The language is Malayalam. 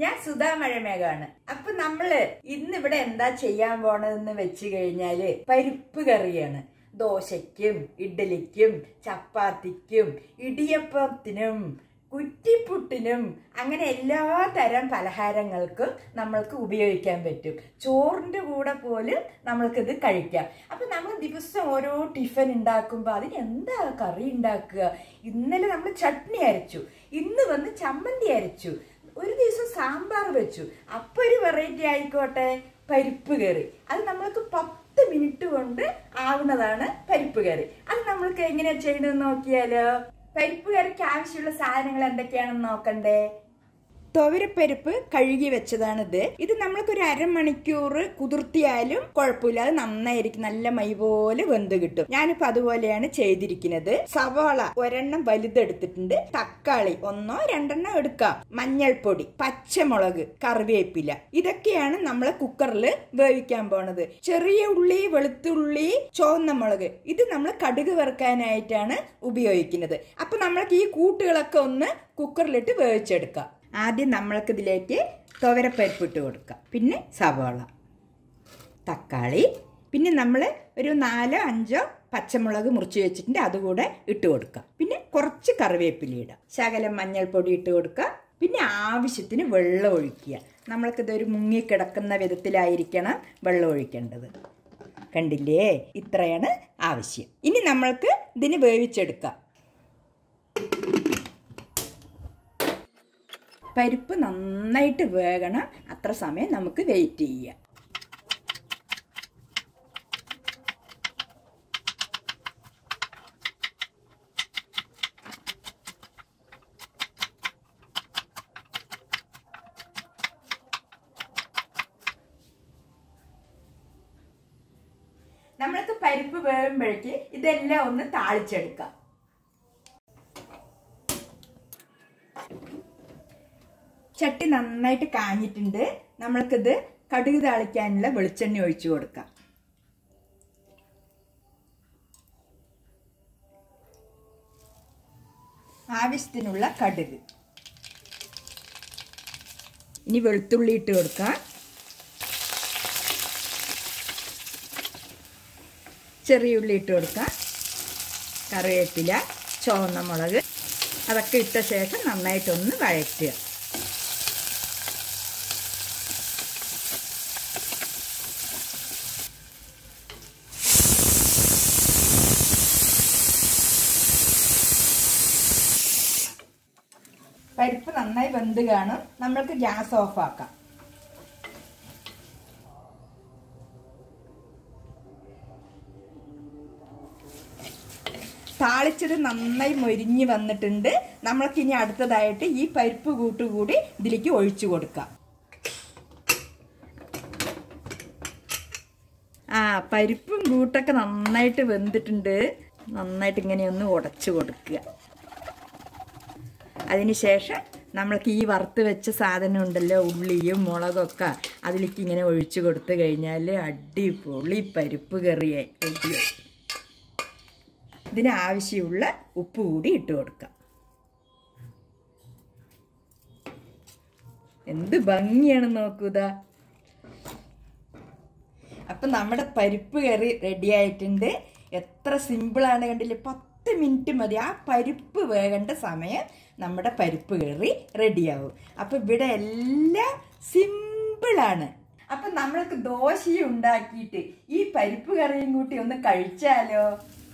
ഞാൻ സുധാ മഴമേഘാണ് അപ്പൊ നമ്മള് ഇന്ന് ഇവിടെ എന്താ ചെയ്യാൻ പോണതെന്ന് വെച്ച് കഴിഞ്ഞാല് പരിപ്പ് കറിയാണ് ദോശയ്ക്കും ഇഡ്ഡലിക്കും ചപ്പാത്തിക്കും ഇടിയപ്പത്തിനും കുറ്റിപ്പുട്ടിനും അങ്ങനെ എല്ലാ തരം പലഹാരങ്ങൾക്കും നമ്മൾക്ക് ഉപയോഗിക്കാൻ പറ്റും ചോറിന്റെ കൂടെ പോലും നമ്മൾക്കിത് കഴിക്കാം അപ്പൊ നമ്മൾ ദിവസം ഓരോ ടിഫിൻ ഉണ്ടാക്കുമ്പോൾ അതിന് എന്താ കറി ഉണ്ടാക്കുക ഇന്നലെ നമ്മൾ ചട്നി അരച്ചു ഇന്ന് വന്ന് ചമ്മന്തി അരച്ചു ഒരു ദിവസം സാമ്പാർ വെച്ചു അപ്പൊ ഒരു വെറൈറ്റി ആയിക്കോട്ടെ പരിപ്പ് കറി അത് നമ്മൾക്ക് പത്ത് മിനിറ്റ് കൊണ്ട് ആവുന്നതാണ് പരിപ്പ് കറി അത് നമ്മൾക്ക് എങ്ങനെയാ ചെയ്യണമെന്ന് നോക്കിയാലോ പരിപ്പ് കറിക്ക് ആവശ്യമുള്ള സാധനങ്ങൾ എന്തൊക്കെയാണെന്ന് നോക്കണ്ടേ തുവരപ്പരിപ്പ് കഴുകി വെച്ചതാണിത് ഇത് നമ്മൾക്കൊരു അരമണിക്കൂർ കുതിർത്തിയാലും കുഴപ്പമില്ല അത് നന്നായിരിക്കും നല്ല മൈ പോലെ വെന്ത് കിട്ടും ഞാനിപ്പോ അതുപോലെയാണ് ചെയ്തിരിക്കുന്നത് സവാള ഒരെണ്ണം വലുതെടുത്തിട്ടുണ്ട് തക്കാളി ഒന്നോ രണ്ടെണ്ണോ എടുക്കാം മഞ്ഞൾപ്പൊടി പച്ചമുളക് കറിവേപ്പില ഇതൊക്കെയാണ് നമ്മൾ കുക്കറിൽ വേവിക്കാൻ പോണത് ചെറിയ ഉള്ളി വെളുത്തുള്ളി ചുവന്ന മുളക് ഇത് നമ്മൾ കടുക് വറുക്കാനായിട്ടാണ് ഉപയോഗിക്കുന്നത് അപ്പൊ നമ്മൾക്ക് ഈ കൂട്ടുകളൊക്കെ ഒന്ന് കുക്കറിലിട്ട് വേവിച്ചെടുക്കാം ആദ്യം നമ്മൾക്ക് ഇതിലേക്ക് തുവരപ്പരിപ്പ് ഇട്ട് കൊടുക്കാം പിന്നെ സവാള തക്കാളി പിന്നെ നമ്മൾ ഒരു നാലോ അഞ്ചോ പച്ചമുളക് മുറിച്ച് വെച്ചിട്ടുണ്ട് അതുകൂടെ ഇട്ട് കൊടുക്കാം പിന്നെ കുറച്ച് കറിവേപ്പില ഇടാം ശകലം മഞ്ഞൾപ്പൊടി ഇട്ട് കൊടുക്കുക പിന്നെ ആവശ്യത്തിന് വെള്ളം ഒഴിക്കുക നമ്മൾക്കിതൊരു മുങ്ങിക്കിടക്കുന്ന വിധത്തിലായിരിക്കണം വെള്ളം ഒഴിക്കേണ്ടത് കണ്ടില്ലേ ഇത്രയാണ് ആവശ്യം ഇനി നമ്മൾക്ക് ഇതിന് വേവിച്ചെടുക്കാം പരിപ്പ് നന്നായിട്ട് വേകണം അത്ര സമയം നമുക്ക് വെയിറ്റ് ചെയ്യാം നമ്മൾക്ക് പരിപ്പ് വേകുമ്പോഴേക്ക് ഇതെല്ലാം ഒന്ന് താളിച്ചെടുക്കാം ചട്ടി നന്നായിട്ട് കാഞ്ഞിട്ടുണ്ട് നമ്മൾക്കിത് കടുക് താളിക്കാനുള്ള വെളിച്ചെണ്ണ ഒഴിച്ചു കൊടുക്കാം ആവശ്യത്തിനുള്ള കടുക് ഇനി വെളുത്തുള്ളി ഇട്ട് കൊടുക്കാം ചെറിയ ഉള്ളി ഇട്ട് കൊടുക്കാം കറിവേപ്പില ചുവന്ന മുളക് അതൊക്കെ ഇട്ട ശേഷം നന്നായിട്ടൊന്ന് വഴറ്റുക പരിപ്പ് നന്നായി വെന്ത് കാണും നമ്മൾക്ക് ഗ്യാസ് ഓഫ് ആക്കാം താളിച്ചത് നന്നായി മൊരിഞ്ഞ് വന്നിട്ടുണ്ട് നമ്മൾക്ക് ഇനി അടുത്തതായിട്ട് ഈ പരിപ്പ് കൂട്ടുകൂടി ഇതിലേക്ക് ഒഴിച്ചു കൊടുക്കാം ആ പരിപ്പും കൂട്ടൊക്കെ നന്നായിട്ട് വെന്തിട്ടുണ്ട് നന്നായിട്ട് ഇങ്ങനെ ഒന്ന് ഉടച്ചു കൊടുക്കുക അതിനുശേഷം നമ്മൾക്ക് ഈ വറുത്ത് വെച്ച സാധനം ഉണ്ടല്ലോ ഉള്ളിയും മുളകൊക്കെ അതിലേക്ക് ഇങ്ങനെ ഒഴിച്ചു കൊടുത്തു കഴിഞ്ഞാൽ അടിപൊളി പരിപ്പ് കറിയായി റെഡിയായി ഇതിന് ആവശ്യമുള്ള ഉപ്പ് കൂടി ഇട്ട് കൊടുക്കാം എന്ത് ഭംഗിയാണ് നോക്കൂത അപ്പം നമ്മുടെ പരിപ്പ് കറി റെഡി ആയിട്ടുണ്ട് എത്ര സിമ്പിളാണ് കണ്ടില്ലേ പത്ത് മിനിറ്റ് മതി ആ പരിപ്പ് വേകേണ്ട സമയം നമ്മുടെ പരിപ്പ് കറി റെഡിയാവും അപ്പം ഇവിടെ എല്ലാം സിമ്പിളാണ് അപ്പം നമ്മൾക്ക് ദോശയും ഉണ്ടാക്കിയിട്ട് ഈ പരിപ്പ് കറിയും കൂട്ടി ഒന്ന് കഴിച്ചാലോ